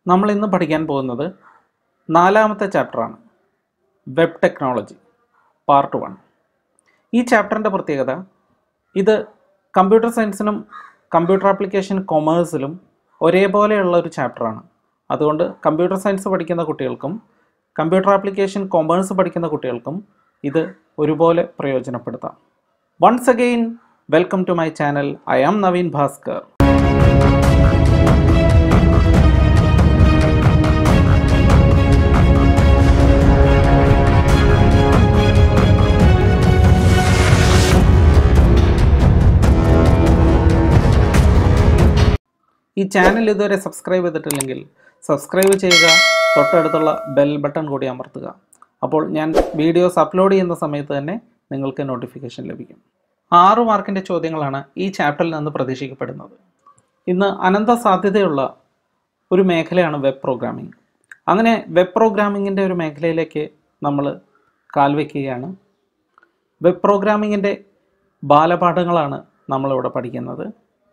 നമ്മൾ ഇന്ന് പഠിക്കാൻ പോകുന്നത് നാലാമത്തെ ചാപ്റ്ററാണ് വെബ് ടെക്നോളജി പാർട്ട് വൺ ഈ ചാപ്റ്ററിൻ്റെ പ്രത്യേകത ഇത് കമ്പ്യൂട്ടർ സയൻസിനും കമ്പ്യൂട്ടർ ആപ്ലിക്കേഷൻ കൊമേഴ്സിലും ഒരേപോലെയുള്ള ഒരു ചാപ്റ്ററാണ് അതുകൊണ്ട് കമ്പ്യൂട്ടർ സയൻസ് പഠിക്കുന്ന കുട്ടികൾക്കും കമ്പ്യൂട്ടർ ആപ്ലിക്കേഷൻ കൊമേഴ്സ് പഠിക്കുന്ന കുട്ടികൾക്കും ഇത് ഒരുപോലെ പ്രയോജനപ്പെടുത്താം once again welcome to my channel I am Naveen Bhaskar ഈ ചാനൽ ഇതുവരെ സബ്സ്ക്രൈബ് ചെയ്തിട്ടില്ലെങ്കിൽ സബ്സ്ക്രൈബ് ചെയ്യുക തൊട്ടടുത്തുള്ള ബെൽ ബട്ടൺ കൂടി അമർത്തുക അപ്പോൾ ഞാൻ വീഡിയോസ് അപ്ലോഡ് ചെയ്യുന്ന സമയത്ത് തന്നെ നിങ്ങൾക്ക് നോട്ടിഫിക്കേഷൻ ലഭിക്കും ആറ് മാർക്കിൻ്റെ ചോദ്യങ്ങളാണ് ഈ ചാപ്റ്ററിൽ നിന്ന് പ്രതീക്ഷിക്കപ്പെടുന്നത് ഇന്ന് അനന്ത സാധ്യതയുള്ള ഒരു മേഖലയാണ് വെബ് പ്രോഗ്രാമിംഗ് അങ്ങനെ വെബ് പ്രോഗ്രാമിങ്ങിൻ്റെ ഒരു മേഖലയിലേക്ക് നമ്മൾ കാൽവെക്കുകയാണ് വെബ് പ്രോഗ്രാമിങ്ങിൻ്റെ ബാലപാഠങ്ങളാണ് നമ്മളിവിടെ പഠിക്കുന്നത്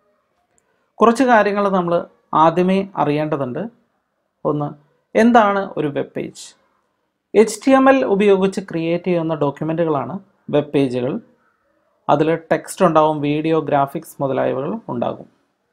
കുറച്ച് കാര്യങ്ങൾ നമ്മൾ ആദ്യമേ അറിയേണ്ടതുണ്ട് ഒന്ന് എന്താണ് ഒരു web page H T M L ഉപയോഗിച്ച് ക്രിയേറ്റ് ചെയ്യുന്ന ഡോക്യുമെൻറ്റുകളാണ് വെബ് പേജുകൾ അതിൽ ടെക്സ്റ്റ് ഉണ്ടാവും വീഡിയോ ഗ്രാഫിക്സ് മുതലായവകൾ ഉണ്ടാകും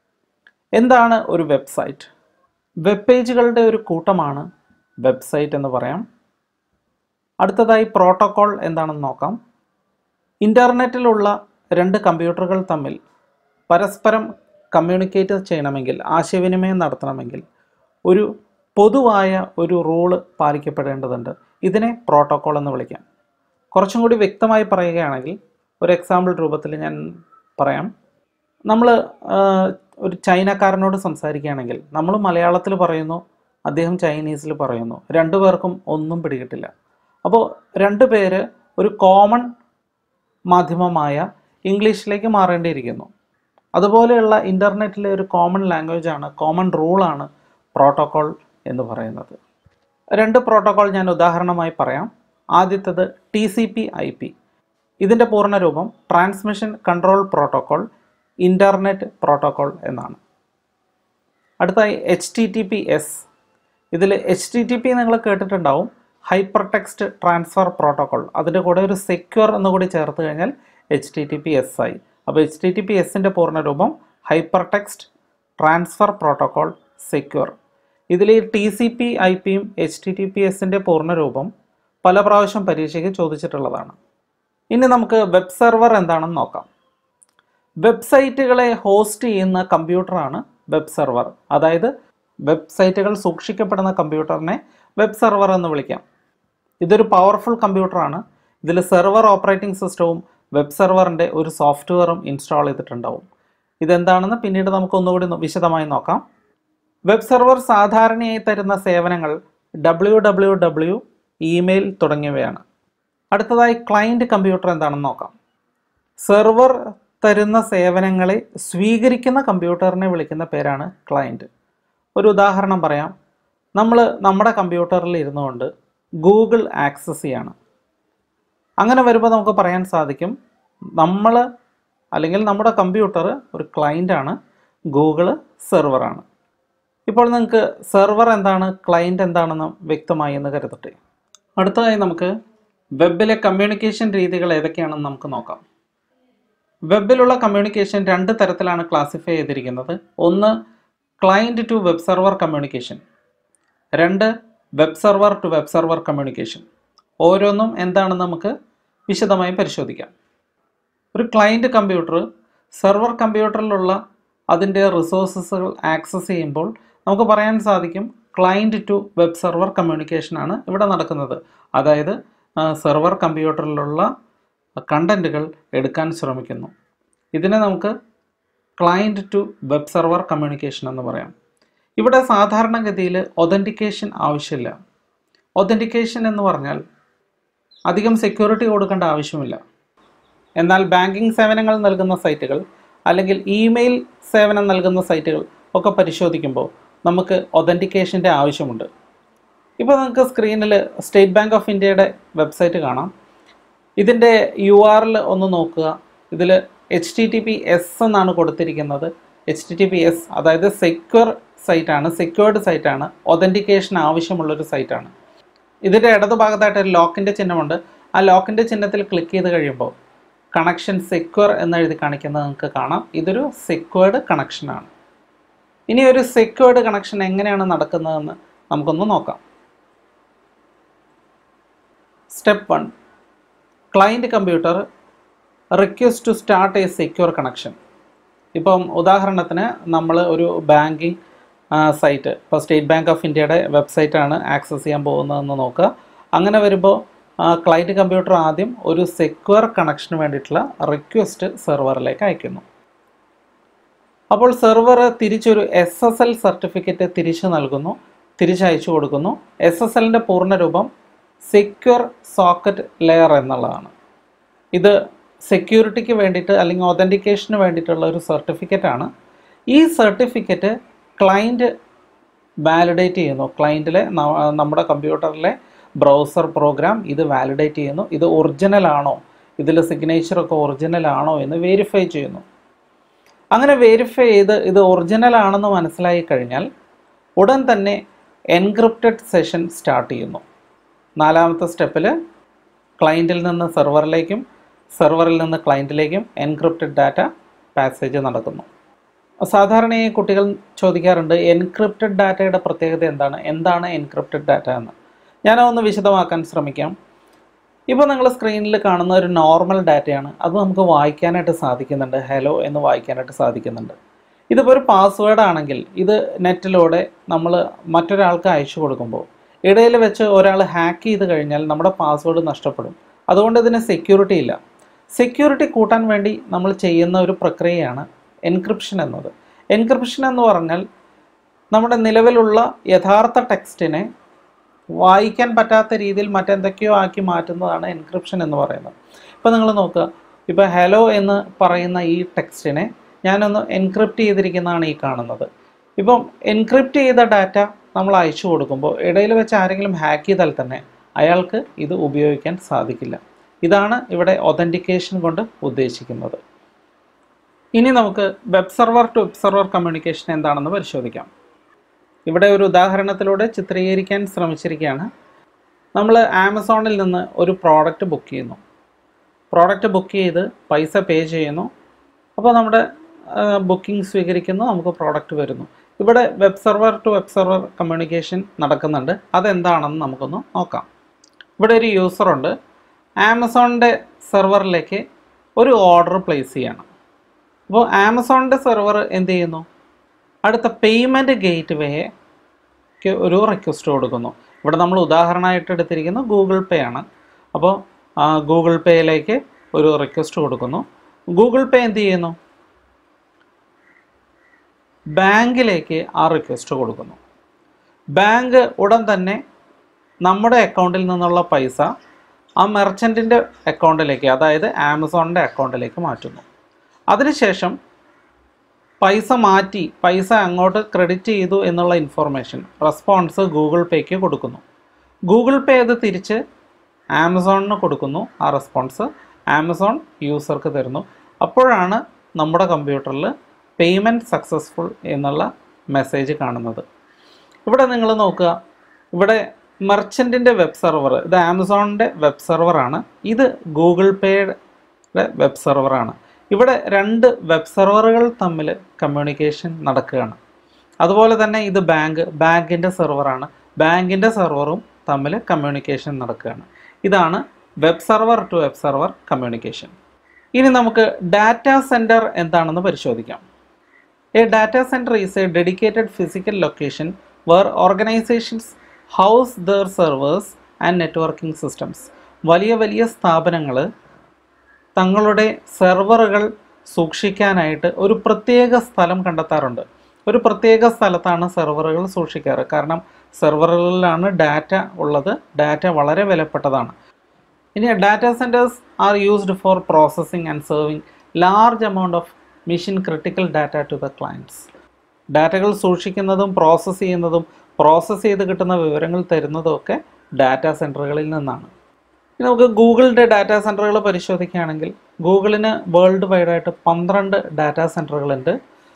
എന്താണ് ഒരു വെബ്സൈറ്റ് വെബ് പേജുകളുടെ ഒരു കൂട്ടമാണ് വെബ്സൈറ്റ് എന്ന് പറയാം അടുത്തതായി പ്രോട്ടോകോൾ എന്താണെന്ന് നോക്കാം ഇൻ്റർനെറ്റിലുള്ള രണ്ട് കമ്പ്യൂട്ടറുകൾ തമ്മിൽ പരസ്പരം കമ്മ്യൂണിക്കേറ്റ് ചെയ്യണമെങ്കിൽ ആശയവിനിമയം നടത്തണമെങ്കിൽ ഒരു പൊതുവായ ഒരു റൂള് പാലിക്കപ്പെടേണ്ടതുണ്ട് ഇതിനെ പ്രോട്ടോകോൾ എന്ന് വിളിക്കാം കുറച്ചും കൂടി വ്യക്തമായി പറയുകയാണെങ്കിൽ ഒരു എക്സാമ്പിൾ രൂപത്തിൽ ഞാൻ പറയാം നമ്മൾ ഒരു ചൈനക്കാരനോട് സംസാരിക്കുകയാണെങ്കിൽ നമ്മൾ മലയാളത്തിൽ പറയുന്നു അദ്ദേഹം ചൈനീസിൽ പറയുന്നു രണ്ടു പേർക്കും ഒന്നും പിടികിട്ടില്ല അപ്പോൾ രണ്ട് പേര് ഒരു കോമൺ മാധ്യമമായ ഇംഗ്ലീഷിലേക്ക് മാറേണ്ടിയിരിക്കുന്നു അതുപോലെയുള്ള ഇൻ്റർനെറ്റിലെ ഒരു കോമൺ ലാംഗ്വേജ് ആണ് കോമൺ റൂളാണ് പ്രോട്ടോകോൾ എന്ന് പറയുന്നത് രണ്ട് പ്രോട്ടോകോൾ ഞാൻ ഉദാഹരണമായി പറയാം ആദ്യത്തേത് T C P I P ഇതിൻ്റെ പൂർണ്ണരൂപം transmission control protocol internet protocol എന്നാണ് അടുത്തായി H T T P S ഇതിൽ എച്ച് ടി ടി പി നിങ്ങൾ കേട്ടിട്ടുണ്ടാവും ഹൈപ്പർ ടെക്സ്റ്റ് ട്രാൻസ്ഫർ പ്രോട്ടോകോൾ അതിൻ്റെ കൂടെ ഒരു സെക്യൂർ എന്നുകൂടി ചേർത്ത് കഴിഞ്ഞാൽ H T T P S ആയി അപ്പോൾ എച്ച് ടി ടി പി എസിൻ്റെ പൂർണ്ണരൂപം hyper text transfer protocol secure ഇതിൽ ഈ ടി സി പി ഐ പിയും എച്ച് ടി ടി പി എസിൻ്റെ പൂർണ്ണരൂപം പല പ്രാവശ്യം പരീക്ഷയ്ക്ക് ചോദിച്ചിട്ടുള്ളതാണ് ഇനി നമുക്ക് വെബ് സെർവർ എന്താണെന്ന് നോക്കാം വെബ്സൈറ്റുകളെ ഹോസ്റ്റ് ചെയ്യുന്ന കമ്പ്യൂട്ടറാണ് വെബ് സെർവർ അതായത് വെബ്സൈറ്റുകൾ സൂക്ഷിക്കപ്പെടുന്ന കമ്പ്യൂട്ടറിനെ വെബ് സെർവർ എന്ന് വിളിക്കാം ഇതൊരു പവർഫുൾ കമ്പ്യൂട്ടറാണ് ഇതിൽ സെർവർ ഓപ്പറേറ്റിംഗ് സിസ്റ്റവും വെബ് സെർവറിൻ്റെ ഒരു സോഫ്റ്റ്വെയറും ഇൻസ്റ്റാൾ ചെയ്തിട്ടുണ്ടാവും ഇതെന്താണെന്ന് പിന്നീട് നമുക്ക് ഒന്നുകൂടി വിശദമായി നോക്കാം വെബ് സെർവർ സാധാരണയായി തരുന്ന സേവനങ്ങൾ ഡബ്ല്യു ഡബ്ല്യു ഡബ്ല്യു ഇമെയിൽ തുടങ്ങിയവയാണ് അടുത്തതായി ക്ലയൻറ്റ് കമ്പ്യൂട്ടർ എന്താണെന്ന് നോക്കാം സെർവർ തരുന്ന സേവനങ്ങളെ സ്വീകരിക്കുന്ന കമ്പ്യൂട്ടറിനെ വിളിക്കുന്ന പേരാണ് ക്ലയൻറ്റ് ഒരു ഉദാഹരണം പറയാം നമ്മൾ നമ്മുടെ കമ്പ്യൂട്ടറിൽ ഇരുന്നു കൊണ്ട് ഗൂഗിൾ ആക്സസ് ചെയ്യാണ് അങ്ങനെ വരുമ്പോൾ നമുക്ക് പറയാൻ സാധിക്കും നമ്മൾ അല്ലെങ്കിൽ നമ്മുടെ കമ്പ്യൂട്ടർ ഒരു ക്ലയൻ്റാണ് ഗൂഗിൾ സെർവറാണ് ഇപ്പോൾ നിങ്ങൾക്ക് സെർവർ എന്താണ് ക്ലയൻറ്റ് എന്താണെന്ന് വ്യക്തമായി എന്ന് കരുതട്ടെ അടുത്തതായി നമുക്ക് വെബിലെ കമ്മ്യൂണിക്കേഷൻ രീതികൾ ഏതൊക്കെയാണെന്ന് നമുക്ക് നോക്കാം വെബിലുള്ള കമ്മ്യൂണിക്കേഷൻ രണ്ട് തരത്തിലാണ് ക്ലാസിഫൈ ചെയ്തിരിക്കുന്നത് ഒന്ന് client to web server communication രണ്ട് web server to web server communication ഓരോന്നും എന്താണെന്ന് നമുക്ക് വിശദമായി പരിശോധിക്കാം ഒരു ക്ലയൻറ്റ് കമ്പ്യൂട്ടർ സെർവർ കമ്പ്യൂട്ടറിലുള്ള അതിൻ്റെ റിസോഴ്സസുകൾ ആക്സസ് ചെയ്യുമ്പോൾ നമുക്ക് പറയാൻ സാധിക്കും ക്ലയൻറ്റ് ടു വെബ് സെർവർ കമ്മ്യൂണിക്കേഷനാണ് ഇവിടെ നടക്കുന്നത് അതായത് സെർവർ കമ്പ്യൂട്ടറിലുള്ള കണ്ടൻറ്റുകൾ എടുക്കാൻ ശ്രമിക്കുന്നു ഇതിനെ നമുക്ക് client to web server communication എന്ന് പറയാം ഇവിടെ സാധാരണഗതിയിൽ ഒതൻറ്റിക്കേഷൻ ആവശ്യമില്ല ഒതൻറ്റിക്കേഷൻ എന്ന് പറഞ്ഞാൽ അധികം സെക്യൂരിറ്റി കൊടുക്കേണ്ട ആവശ്യമില്ല എന്നാൽ ബാങ്കിങ് സേവനങ്ങൾ നൽകുന്ന സൈറ്റുകൾ അല്ലെങ്കിൽ ഇമെയിൽ സേവനം നൽകുന്ന സൈറ്റുകൾ ഒക്കെ പരിശോധിക്കുമ്പോൾ നമുക്ക് ഒതൻറ്റിക്കേഷൻ്റെ ആവശ്യമുണ്ട് ഇപ്പോൾ നിങ്ങൾക്ക് സ്ക്രീനിൽ സ്റ്റേറ്റ് ബാങ്ക് ഓഫ് ഇന്ത്യയുടെ വെബ്സൈറ്റ് കാണാം ഇതിൻ്റെ യു ആർ എൽ ഒന്ന് നോക്കുക ഇതിൽ H T T P S എന്നാണ് കൊടുത്തിരിക്കുന്നത് H T T P S അതായത് സെക്യൂർ സൈറ്റാണ് സെക്യൂർഡ് സൈറ്റാണ് ഒതൻറ്റിക്കേഷൻ ആവശ്യമുള്ളൊരു സൈറ്റാണ് ഇതിൻ്റെ ഇടതു ഭാഗത്തായിട്ട് ഒരു ലോക്കിൻ്റെ ചിഹ്നമുണ്ട് ആ ലോക്കിൻ്റെ ചിഹ്നത്തിൽ ക്ലിക്ക് ചെയ്ത് കഴിയുമ്പോൾ കണക്ഷൻ സെക്യൂർ എന്ന് എഴുതി കാണിക്കുന്നത് നിങ്ങൾക്ക് കാണാം ഇതൊരു സെക്യൂർഡ് കണക്ഷനാണ് ഇനി ഒരു സെക്യൂർഡ് കണക്ഷൻ എങ്ങനെയാണ് നടക്കുന്നതെന്ന് നമുക്കൊന്ന് നോക്കാം step one client computer request to start a secure connection ഇപ്പം ഉദാഹരണത്തിന് നമ്മൾ ഒരു ബാങ്കിങ് സൈറ്റ് ഇപ്പോൾ സ്റ്റേറ്റ് ബാങ്ക് ഓഫ് ഇന്ത്യയുടെ വെബ്സൈറ്റാണ് ആക്സസ് ചെയ്യാൻ പോകുന്നതെന്ന് നോക്കുക അങ്ങനെ വരുമ്പോൾ ക്ലയൻറ്റ് കമ്പ്യൂട്ടർ ആദ്യം ഒരു സെക്യൂർ കണക്ഷന് വേണ്ടിയിട്ടുള്ള റിക്വസ്റ്റ് സെർവറിലേക്ക് അയക്കുന്നു അപ്പോൾ സെർവർ തിരിച്ചൊരു എസ് എസ് എൽ സർട്ടിഫിക്കറ്റ് തിരിച്ചു നൽകുന്നു തിരിച്ചയച്ചു കൊടുക്കുന്നു എസ് എസ് എല്ലിൻ്റെ പൂർണ്ണരൂപം സെക്യൂർ സോക്കറ്റ് ലെയർ എന്നുള്ളതാണ് ഇത് സെക്യൂരിറ്റിക്ക് വേണ്ടിയിട്ട് അല്ലെങ്കിൽ ഒതൻറ്റിക്കേഷന് വേണ്ടിയിട്ടുള്ള ഒരു സർട്ടിഫിക്കറ്റ് ആണ് ഈ സർട്ടിഫിക്കറ്റ് ക്ലയൻറ്റ് വാലിഡേറ്റ് ചെയ്യുന്നു ക്ലയൻറ്റിലെ നമ്മുടെ കമ്പ്യൂട്ടറിലെ ബ്രൗസർ പ്രോഗ്രാം ഇത് വാലിഡേറ്റ് ചെയ്യുന്നു ഇത് ഒറിജിനൽ ആണോ ഇതിൽ സിഗ്നേച്ചറൊക്കെ ഒറിജിനൽ ആണോ എന്ന് വെരിഫൈ ചെയ്യുന്നു അങ്ങനെ വെരിഫൈ ചെയ്ത് ഇത് ഒറിജിനൽ ആണെന്ന് മനസ്സിലായി കഴിഞ്ഞാൽ ഉടൻ തന്നെ എൻക്രിപ്റ്റഡ് സെഷൻ സ്റ്റാർട്ട് ചെയ്യുന്നു നാലാമത്തെ സ്റ്റെപ്പിൽ ക്ലയൻറ്റിൽ നിന്ന് സെർവറിലേക്കും സെർവറിൽ നിന്ന് ക്ലയൻറ്റിലേക്കും എൻക്രിപ്റ്റഡ് ഡാറ്റ പാസേജ് നടക്കുന്നു സാധാരണയായി കുട്ടികൾ ചോദിക്കാറുണ്ട് എൻക്രിപ്റ്റഡ് ഡാറ്റയുടെ പ്രത്യേകത എന്താണ് എന്താണ് എൻക്രിപ്റ്റഡ് ഡാറ്റ എന്ന് ഞാനതൊന്ന് വിശദമാക്കാൻ ശ്രമിക്കാം ഇപ്പോൾ നിങ്ങൾ സ്ക്രീനിൽ കാണുന്ന ഒരു നോർമൽ ഡാറ്റയാണ് അത് നമുക്ക് വായിക്കാനായിട്ട് സാധിക്കുന്നുണ്ട് ഹലോ എന്ന് വായിക്കാനായിട്ട് സാധിക്കുന്നുണ്ട് ഇതിപ്പോൾ ഒരു പാസ്വേഡ് ആണെങ്കിൽ ഇത് നെറ്റിലൂടെ നമ്മൾ മറ്റൊരാൾക്ക് അയച്ചു കൊടുക്കുമ്പോൾ ഇടയിൽ വെച്ച് ഒരാൾ ഹാക്ക് ചെയ്ത് കഴിഞ്ഞാൽ നമ്മുടെ പാസ്വേഡ് നഷ്ടപ്പെടും അതുകൊണ്ട് ഇതിന് സെക്യൂരിറ്റി ഇല്ല സെക്യൂരിറ്റി കൂട്ടാൻ വേണ്ടി നമ്മൾ ചെയ്യുന്ന ഒരു പ്രക്രിയയാണ് എൻക്രിപ്ഷൻ എന്നത് എൻക്രിപ്ഷൻ എന്ന് പറഞ്ഞാൽ നമ്മുടെ നിലവിലുള്ള യഥാർത്ഥ ടെക്സ്റ്റിനെ വായിക്കാൻ പറ്റാത്ത രീതിയിൽ മറ്റെന്തൊക്കെയോ ആക്കി മാറ്റുന്നതാണ് എൻക്രിപ്ഷൻ എന്ന് പറയുന്നത് ഇപ്പോൾ നിങ്ങൾ നോക്കുക ഇപ്പോൾ ഹലോ എന്ന് പറയുന്ന ഈ ടെക്സ്റ്റിനെ ഞാനൊന്ന് എൻക്രിപ്റ്റ് ചെയ്തിരിക്കുന്നതാണ് ഈ കാണുന്നത് ഇപ്പം എൻക്രിപ്റ്റ് ചെയ്ത ഡാറ്റ നമ്മൾ അയച്ചു കൊടുക്കുമ്പോൾ ഇടയിൽ വെച്ച് ആരെങ്കിലും ഹാക്ക് ചെയ്താൽ തന്നെ അയാൾക്ക് ഇത് ഉപയോഗിക്കാൻ സാധിക്കില്ല ഇതാണ് ഇവിടെ ഒതൻറ്റിക്കേഷൻ കൊണ്ട് ഉദ്ദേശിക്കുന്നത് ഇനി നമുക്ക് web server to web server communication എന്താണെന്ന് പരിശോധിക്കാം ഇവിടെ ഒരു ഉദാഹരണത്തിലൂടെ ചിത്രീകരിക്കാൻ ശ്രമിച്ചിരിക്കുകയാണ് നമ്മൾ ആമസോണിൽ നിന്ന് ഒരു പ്രോഡക്റ്റ് ബുക്ക് ചെയ്യുന്നു പ്രോഡക്റ്റ് ബുക്ക് ചെയ്ത് പൈസ പേ ചെയ്യുന്നു അപ്പോൾ നമ്മുടെ ബുക്കിംഗ് സ്വീകരിക്കുന്നു നമുക്ക് പ്രോഡക്റ്റ് വരുന്നു ഇവിടെ web server to web server communication നടക്കുന്നുണ്ട് അതെന്താണെന്ന് നമുക്കൊന്ന് നോക്കാം ഇവിടെ ഒരു യൂസറുണ്ട് ആമസോണിൻ്റെ സെർവറിലേക്ക് ഒരു ഓർഡർ പ്ലേസ് ചെയ്യണം അപ്പോൾ ആമസോണിൻ്റെ സെർവർ എന്ത് ചെയ്യുന്നു അടുത്ത പേയ്മെൻറ്റ് ഗേറ്റ് വേക്ക് ഒരു റിക്വസ്റ്റ് കൊടുക്കുന്നു ഇവിടെ നമ്മൾ ഉദാഹരണമായിട്ട് എടുത്തിരിക്കുന്നത് ഗൂഗിൾ പേ ആണ് അപ്പോൾ ഗൂഗിൾ പേയിലേക്ക് ഒരു റിക്വസ്റ്റ് കൊടുക്കുന്നു ഗൂഗിൾ പേ എന്ത് ചെയ്യുന്നു ബാങ്കിലേക്ക് ആ റിക്വസ്റ്റ് കൊടുക്കുന്നു ബാങ്ക് ഉടൻ തന്നെ നമ്മുടെ അക്കൗണ്ടിൽ നിന്നുള്ള പൈസ ആ മെർച്ചൻറ്റിൻ്റെ അക്കൗണ്ടിലേക്ക് അതായത് ആമസോണിൻ്റെ അക്കൗണ്ടിലേക്ക് മാറ്റുന്നു അതിനുശേഷം പൈസ മാറ്റി പൈസ അങ്ങോട്ട് ക്രെഡിറ്റ് ചെയ്തു എന്നുള്ള ഇൻഫർമേഷൻ റെസ്പോൺസ് ഗൂഗിൾ പേക്ക് കൊടുക്കുന്നു ഗൂഗിൾ പേ അത് തിരിച്ച് ആമസോണിന് കൊടുക്കുന്നു ആ റെസ്പോൺസ് ആമസോൺ യൂസർക്ക് തരുന്നു അപ്പോഴാണ് നമ്മുടെ കമ്പ്യൂട്ടറിൽ പേയ്മെൻറ്റ് സക്സസ്ഫുൾ എന്നുള്ള മെസ്സേജ് കാണുന്നത് ഇവിടെ നിങ്ങൾ നോക്കുക ഇവിടെ മെർച്ചൻറ്റിൻ്റെ വെബ് സെർവർ ഇത് ആമസോണിൻ്റെ വെബ് സെർവറാണ് ഇത് ഗൂഗിൾ പേയുടെ വെബ് സെർവറാണ് ഇവിടെ രണ്ട് വെബ് സെർവറുകൾ തമ്മിൽ കമ്മ്യൂണിക്കേഷൻ നടക്കുകയാണ് അതുപോലെ തന്നെ ഇത് ബാങ്ക് ബാങ്കിൻ്റെ സെർവറാണ് ബാങ്കിൻ്റെ സെർവറും തമ്മിൽ കമ്മ്യൂണിക്കേഷൻ നടക്കുകയാണ് ഇതാണ് web server to web server communication ഇനി നമുക്ക് ഡാറ്റ സെൻറ്റർ എന്താണെന്ന് പരിശോധിക്കാം a data centre is a dedicated physical location where organisations house their servers and networking systems വലിയ വലിയ സ്ഥാപനങ്ങൾ തങ്ങളുടെ സെർവറുകൾ സൂക്ഷിക്കാനായിട്ട് ഒരു പ്രത്യേക സ്ഥലം കണ്ടെത്താറുണ്ട് ഒരു പ്രത്യേക സ്ഥലത്താണ് സെർവറുകൾ സൂക്ഷിക്കാറ് കാരണം സെർവറുകളിലാണ് ഡാറ്റ ഉള്ളത് ഡാറ്റ വളരെ വിലപ്പെട്ടതാണ് ഇനി data centres are used for processing and serving large amount of mission critical data to the clients ഡാറ്റകൾ സൂക്ഷിക്കുന്നതും പ്രോസസ്സ് ചെയ്യുന്നതും പ്രോസസ്സ് ചെയ്ത് കിട്ടുന്ന വിവരങ്ങൾ തരുന്നതും ഒക്കെ ഡാറ്റ സെൻറ്ററുകളിൽ നിന്നാണ് ഇനി നമുക്ക് ഗൂഗിളിൻ്റെ ഡാറ്റാ സെൻറ്ററുകൾ പരിശോധിക്കുകയാണെങ്കിൽ ഗൂഗിളിന് വേൾഡ് വൈഡായിട്ട് പന്ത്രണ്ട് ഡാറ്റാ സെൻറ്ററുകളുണ്ട്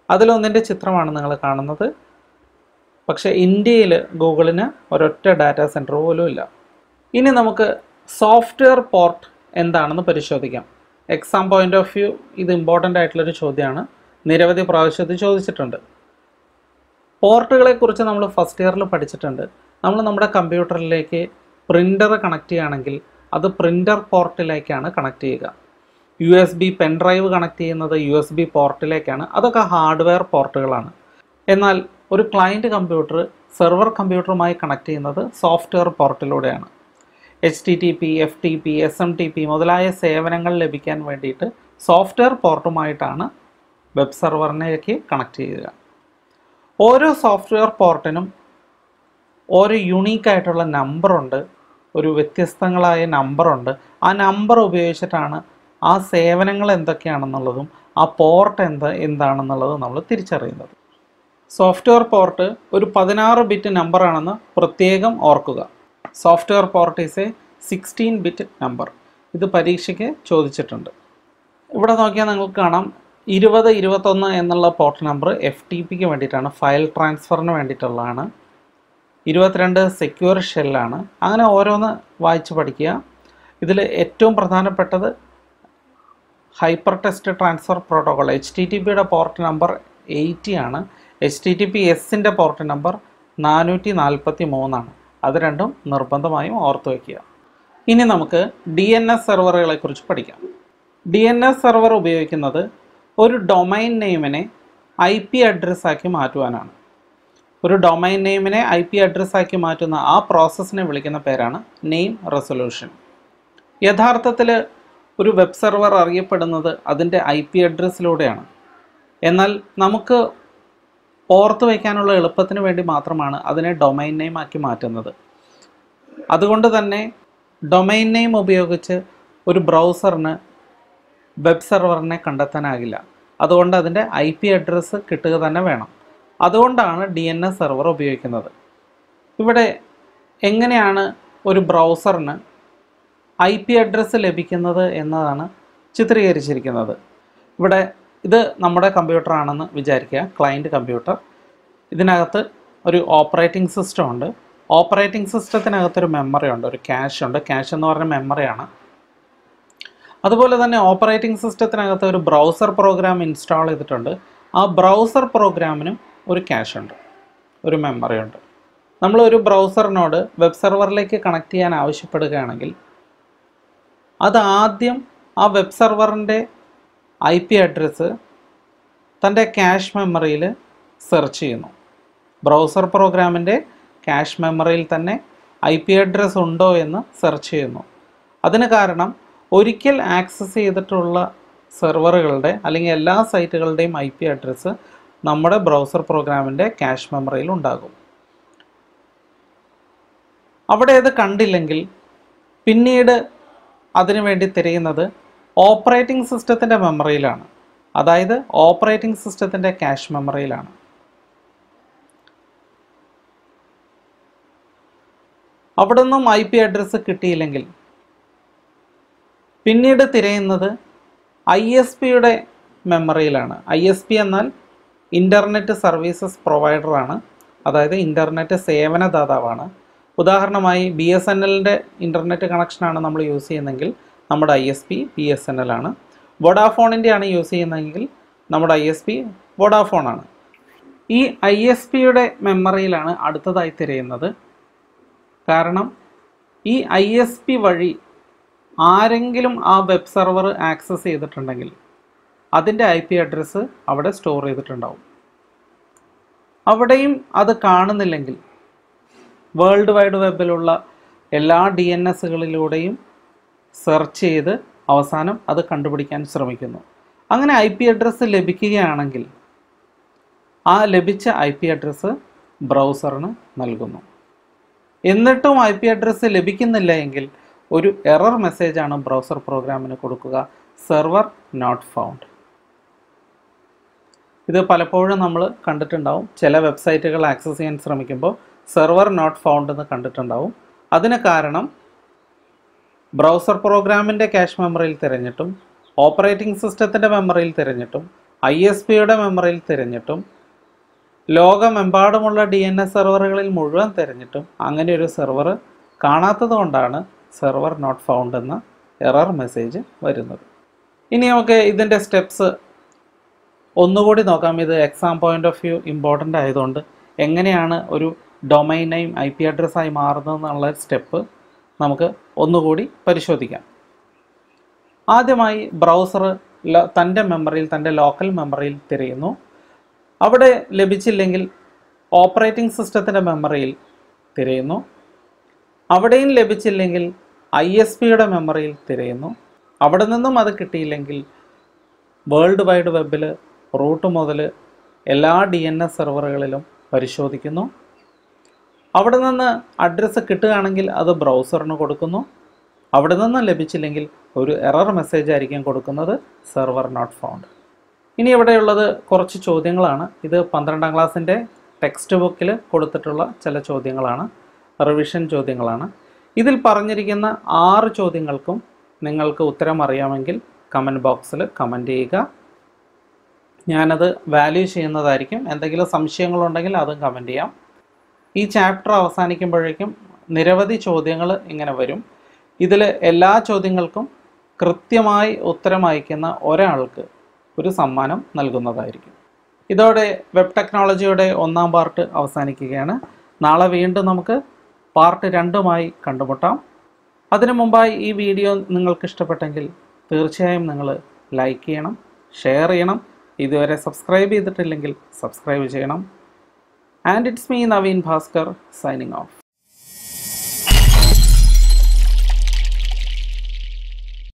അതിലൊന്നിൻ്റെ ചിത്രമാണ് നിങ്ങൾ കാണുന്നത് പക്ഷേ ഇന്ത്യയിൽ ഗൂഗിളിന് ഒരൊറ്റ ഡാറ്റാ സെൻറ്റർ പോലും ഇല്ല ഇനി നമുക്ക് സോഫ്റ്റ്വെയർ പോർട്ട് എന്താണെന്ന് പരിശോധിക്കാം എക്സാം പോയിന്റ് ഓഫ് വ്യൂ ഇത് ഇമ്പോർട്ടൻ്റ് ആയിട്ടുള്ളൊരു ചോദ്യമാണ് നിരവധി പ്രാവശ്യം ഇത് ചോദിച്ചിട്ടുണ്ട് പോർട്ടുകളെ കുറിച്ച് നമ്മൾ ഫസ്റ്റ് ഇയറിൽ പഠിച്ചിട്ടുണ്ട് നമ്മൾ നമ്മുടെ കമ്പ്യൂട്ടറിലേക്ക് പ്രിൻ്റർ കണക്ട് ചെയ്യുകയാണെങ്കിൽ അത് പ്രിൻ്റർ പോർട്ടിലേക്കാണ് കണക്ട് ചെയ്യുക U S B pen drive connect ചെയ്യുന്നത് യു എസ് ബി പോർട്ടിലേക്കാണ് അതൊക്കെ ഹാർഡ്വെയർ പോർട്ടുകളാണ് എന്നാൽ ഒരു ക്ലയൻറ്റ് കമ്പ്യൂട്ടർ സെർവർ കമ്പ്യൂട്ടറുമായി കണക്ട് ചെയ്യുന്നത് സോഫ്റ്റ്വെയർ പോർട്ടിലൂടെയാണ് H T T P F T P S M T P മുതലായ സേവനങ്ങൾ ലഭിക്കാൻ വേണ്ടിയിട്ട് സോഫ്റ്റ്വെയർ പോർട്ടുമായിട്ടാണ് വെബ് സെർവറിനേക്ക് കണക്ട് ചെയ്യുക ഓരോ സോഫ്റ്റ്വെയർ പോർട്ടിനും ഓരോ യുണീക്ക് ആയിട്ടുള്ള നമ്പറുണ്ട് ഒരു വ്യത്യസ്തങ്ങളായ നമ്പറുണ്ട് ആ നമ്പർ ഉപയോഗിച്ചിട്ടാണ് ആ സേവനങ്ങൾ എന്തൊക്കെയാണെന്നുള്ളതും ആ പോർട്ട് എന്ത് എന്താണെന്നുള്ളതും നമ്മൾ തിരിച്ചറിയുന്നത് സോഫ്റ്റ്വെയർ പോർട്ട് ഒരു പതിനാറ് ബിറ്റ് നമ്പറാണെന്ന് പ്രത്യേകം ഓർക്കുക software port is a sixteen bit number ഇത് പരീക്ഷയ്ക്ക് ചോദിച്ചിട്ടുണ്ട് ഇവിടെ നോക്കിയാൽ നിങ്ങൾക്ക് കാണാം ഇരുപത് ഇരുപത്തൊന്ന് എന്നുള്ള പോർട്ട് നമ്പർ എഫ് ടി പിക്ക് വേണ്ടിയിട്ടാണ് ഫയൽ ട്രാൻസ്ഫറിന് വേണ്ടിയിട്ടുള്ളതാണ് ഇരുപത്തിരണ്ട് സെക്യൂർ ഷെല്ലാണ് അങ്ങനെ ഓരോന്ന് വായിച്ച് പഠിക്കുക ഇതിൽ ഏറ്റവും പ്രധാനപ്പെട്ടത് hyper text transfer protocol H T T പിയുടെ പോർട്ട് നമ്പർ എയ്റ്റി ആണ് എച്ച് ടി ടി പി എസിൻ്റെ പോർട്ട് നമ്പർ നാനൂറ്റി നാൽപ്പത്തി മൂന്നാണ് അത് രണ്ടും നിർബന്ധമായും ഓർത്ത് വയ്ക്കുക ഇനി നമുക്ക് ഡി എൻ എസ് സെർവറുകളെ കുറിച്ച് പഠിക്കാം ഡി എൻ എസ് സെർവർ ഉപയോഗിക്കുന്നത് ഒരു ഡൊമൈൻ നെയിമിനെ ഐ പി അഡ്രസ്സാക്കി മാറ്റുവാനാണ് ഒരു ഡൊമൈൻ നെയിമിനെ ഐ പി അഡ്രസ്സാക്കി മാറ്റുന്ന ആ പ്രോസസ്സിനെ വിളിക്കുന്ന പേരാണ് നെയിം റെസൊല്യൂഷൻ യഥാർത്ഥത്തിൽ ഒരു വെബ് സെർവർ അറിയപ്പെടുന്നത് അതിൻ്റെ ഐ പി അഡ്രസ്സിലൂടെയാണ് എന്നാൽ നമുക്ക് ഓർത്ത് വയ്ക്കാനുള്ള എളുപ്പത്തിന് വേണ്ടി മാത്രമാണ് അതിനെ ഡൊമൈൻ നെയിം ആക്കി മാറ്റുന്നത് അതുകൊണ്ട് തന്നെ ഡൊമൈൻ നെയിം ഉപയോഗിച്ച് ഒരു ബ്രൗസറിന് വെബ് സെർവറിനെ കണ്ടെത്താനാകില്ല അതുകൊണ്ട് അതിൻ്റെ ഐ പി അഡ്രസ്സ് കിട്ടുക തന്നെ വേണം അതുകൊണ്ടാണ് ഡി എൻ എസ് സെർവർ ഉപയോഗിക്കുന്നത് ഇവിടെ എങ്ങനെയാണ് ഒരു ബ്രൗസറിന് ഐ പി അഡ്രസ്സ് ലഭിക്കുന്നത് എന്നതാണ് ചിത്രീകരിച്ചിരിക്കുന്നത് ഇവിടെ ഇത് നമ്മുടെ കമ്പ്യൂട്ടർ ആണെന്ന് വിചാരിക്കുക ക്ലയൻറ്റ് കമ്പ്യൂട്ടർ ഇതിനകത്ത് ഒരു ഓപ്പറേറ്റിംഗ് സിസ്റ്റം ഉണ്ട് ഓപ്പറേറ്റിംഗ് സിസ്റ്റത്തിനകത്തൊരു മെമ്മറി ഉണ്ട് ഒരു ക്യാഷ് ഉണ്ട് ക്യാഷ് എന്ന് പറഞ്ഞ മെമ്മറിയാണ് അതുപോലെ തന്നെ ഓപ്പറേറ്റിംഗ് സിസ്റ്റത്തിനകത്ത് ഒരു ബ്രൗസർ പ്രോഗ്രാം ഇൻസ്റ്റാൾ ചെയ്തിട്ടുണ്ട് ആ ബ്രൗസർ പ്രോഗ്രാമിനും ഒരു ക്യാഷ് ഉണ്ട് ഒരു മെമ്മറി ഉണ്ട് നമ്മൾ ഒരു ബ്രൗസറിനോട് വെബ് സെർവറിലേക്ക് കണക്ട് ചെയ്യാൻ ആവശ്യപ്പെടുകയാണെങ്കിൽ അത് ആദ്യം ആ വെബ് സെർവറിൻ്റെ ഐ പി അഡ്രസ്സ് തൻ്റെ ക്യാഷ് മെമ്മറിയിൽ സെർച്ച് ചെയ്യുന്നു ബ്രൗസർ പ്രോഗ്രാമിൻ്റെ ക്യാഷ് മെമ്മറിയിൽ തന്നെ ഐ പി അഡ്രസ്സ് ഉണ്ടോ എന്ന് സെർച്ച് ചെയ്യുന്നു അതിന് കാരണം ഒരിക്കൽ ആക്സസ് ചെയ്തിട്ടുള്ള സെർവറുകളുടെ അല്ലെങ്കിൽ എല്ലാ സൈറ്റുകളുടെയും ഐ പി അഡ്രസ്സ് നമ്മുടെ ബ്രൗസർ പ്രോഗ്രാമിൻ്റെ ക്യാഷ് മെമ്മറിയിൽ ഉണ്ടാകും അവിടെ അത് കണ്ടില്ലെങ്കിൽ പിന്നീട് അതിനു വേണ്ടി തിരയുന്നത് ഓപ്പറേറ്റിംഗ് സിസ്റ്റത്തിൻ്റെ മെമ്മറിയിലാണ് അതായത് ഓപ്പറേറ്റിംഗ് സിസ്റ്റത്തിൻ്റെ ക്യാഷ് മെമ്മറിയിലാണ് അവിടെ നിന്നും ഐ പി അഡ്രസ്സ് കിട്ടിയില്ലെങ്കിൽ പിന്നീട് തിരയുന്നത് ഐ എസ് പിയുടെ മെമ്മറിയിലാണ് ഐ എസ് പി എന്നാൽ ഇൻ്റർനെറ്റ് സർവീസസ് പ്രൊവൈഡറാണ് അതായത് ഇൻ്റർനെറ്റ് സേവനദാതാവാണ് ഉദാഹരണമായി ബി എസ് എൻ എല്ലിൻ്റെ ഇൻ്റർനെറ്റ് കണക്ഷനാണ് നമ്മൾ യൂസ് ചെയ്യുന്നതെങ്കിൽ നമ്മുടെ I S P B S N L ആണ് വോഡാഫോണിൻ്റെ ആണ് യൂസ് ചെയ്യുന്നതെങ്കിൽ നമ്മുടെ ഐ എസ് പി വോഡാഫോൺ ആണ് ഈ ഐ എസ് പിയുടെ മെമ്മറിയിലാണ് അടുത്തതായി തിരയുന്നത് കാരണം ഈ ഐ എസ് പി വഴി ആരെങ്കിലും ആ വെബ് സെർവർ ആക്സസ് ചെയ്തിട്ടുണ്ടെങ്കിൽ അതിൻ്റെ ഐ പി അഡ്രസ്സ് അവിടെ സ്റ്റോർ ചെയ്തിട്ടുണ്ടാവും അവിടെയും അത് കാണുന്നില്ലെങ്കിൽ വേൾഡ് വൈഡ് വെബിലുള്ള എല്ലാ ഡി എൻ എസുകളിലൂടെയും സെർച്ച് ചെയ്ത് അവസാനം അത് കണ്ടുപിടിക്കാൻ ശ്രമിക്കുന്നു അങ്ങനെ ഐ പി അഡ്രസ്സ് ലഭിക്കുകയാണെങ്കിൽ ആ ലഭിച്ച ഐ പി അഡ്രസ്സ് ബ്രൗസറിന് നൽകുന്നു എന്നിട്ടും ഐ പി അഡ്രസ്സ് ലഭിക്കുന്നില്ല എങ്കിൽ ഒരു എറർ മെസ്സേജാണ് ബ്രൗസർ പ്രോഗ്രാമിന് കൊടുക്കുക സെർവർ നോട്ട് ഫൗണ്ട് ഇത് പലപ്പോഴും നമ്മൾ കണ്ടിട്ടുണ്ടാവും ചില വെബ്സൈറ്റുകൾ ആക്സസ് ചെയ്യാൻ ശ്രമിക്കുമ്പോൾ സെർവർ നോട്ട് ഫൗണ്ട് എന്ന് കണ്ടിട്ടുണ്ടാവും അതിന് കാരണം ബ്രൗസർ പ്രോഗ്രാമിൻ്റെ ക്യാഷ് മെമ്മറിയിൽ തിരഞ്ഞിട്ടും ഓപ്പറേറ്റിംഗ് സിസ്റ്റത്തിൻ്റെ മെമ്മറിയിൽ തിരഞ്ഞിട്ടും ഐ എസ് പിയുടെ മെമ്മറിയിൽ തിരഞ്ഞിട്ടും ലോകമെമ്പാടുമുള്ള ഡി എൻ എസ് സെർവറുകളിൽ മുഴുവൻ തിരഞ്ഞിട്ടും അങ്ങനെ ഒരു സെർവർ കാണാത്തത് കൊണ്ടാണ് സെർവർ നോട്ട് ഫൗണ്ട് എന്ന എറർ മെസ്സേജ് വരുന്നത് ഇനി നമുക്ക് ഇതിൻ്റെ സ്റ്റെപ്സ് ഒന്നുകൂടി നോക്കാം ഇത് exam point of view important ആയതുകൊണ്ട് എങ്ങനെയാണ് ഒരു ഡൊമൈൻ നെയിം ഐ പി അഡ്രസ്സായി മാറുന്നത് എന്നുള്ള സ്റ്റെപ്പ് നമുക്ക് ഒന്നുകൂടി പരിശോധിക്കാം ആദ്യമായി ബ്രൗസർ തൻ്റെ മെമ്മറിയിൽ തൻ്റെ ലോക്കൽ മെമ്മറിയിൽ തിരയുന്നു അവിടെ ലഭിച്ചില്ലെങ്കിൽ ഓപ്പറേറ്റിംഗ് സിസ്റ്റത്തിൻ്റെ മെമ്മറിയിൽ തിരയുന്നു അവിടെയും ലഭിച്ചില്ലെങ്കിൽ ഐ എസ് പിയുടെ മെമ്മറിയിൽ തിരയുന്നു അവിടെ നിന്നും അത് കിട്ടിയില്ലെങ്കിൽ വേൾഡ് വൈഡ് വെബിൽ റൂട്ട് മുതൽ എല്ലാ ഡി എൻ എസ് സെർവറുകളിലും പരിശോധിക്കുന്നു അവിടെ നിന്ന് അഡ്രസ്സ് കിട്ടുകയാണെങ്കിൽ അത് ബ്രൗസറിന് കൊടുക്കുന്നു അവിടെ നിന്ന് ലഭിച്ചില്ലെങ്കിൽ ഒരു എറർ മെസ്സേജ് ആയിരിക്കും കൊടുക്കുന്നത് സെർവർ നോട്ട് ഫൗണ്ട് ഇനി ഇവിടെയുള്ളത് കുറച്ച് ചോദ്യങ്ങളാണ് ഇത് പന്ത്രണ്ടാം ക്ലാസ്സിൻ്റെ ടെക്സ്റ്റ് ബുക്കിൽ കൊടുത്തിട്ടുള്ള ചില ചോദ്യങ്ങളാണ് റിവിഷൻ ചോദ്യങ്ങളാണ് ഇതിൽ പറഞ്ഞിരിക്കുന്ന ആറ് ചോദ്യങ്ങൾക്കും നിങ്ങൾക്ക് ഉത്തരം അറിയാമെങ്കിൽ കമൻറ്റ് ബോക്സിൽ കമൻറ്റ് ചെയ്യുക ഞാനത് വാല്യൂ ചെയ്യുന്നതായിരിക്കും എന്തെങ്കിലും സംശയങ്ങളുണ്ടെങ്കിൽ അതും കമൻറ്റ് ചെയ്യാം ഈ ചാപ്റ്റർ അവസാനിക്കുമ്പോഴേക്കും നിരവധി ചോദ്യങ്ങൾ ഇങ്ങനെ വരും ഇതിൽ എല്ലാ ചോദ്യങ്ങൾക്കും കൃത്യമായി ഉത്തരം അയക്കുന്ന ഒരാൾക്ക് ഒരു സമ്മാനം നൽകുന്നതായിരിക്കും ഇതോടെ വെബ് ടെക്നോളജിയുടെ ഒന്നാം പാർട്ട് അവസാനിക്കുകയാണ് നാളെ വീണ്ടും നമുക്ക് പാർട്ട് രണ്ടുമായി കണ്ടുമുട്ടാം അതിനു മുമ്പായി ഈ വീഡിയോ നിങ്ങൾക്ക് ഇഷ്ടപ്പെട്ടെങ്കിൽ തീർച്ചയായും നിങ്ങൾ ലൈക്ക് ചെയ്യണം ഷെയർ ചെയ്യണം ഇതുവരെ സബ്സ്ക്രൈബ് ചെയ്തിട്ടില്ലെങ്കിൽ സബ്സ്ക്രൈബ് ചെയ്യണം and it's me Naveen Bhaskar signing of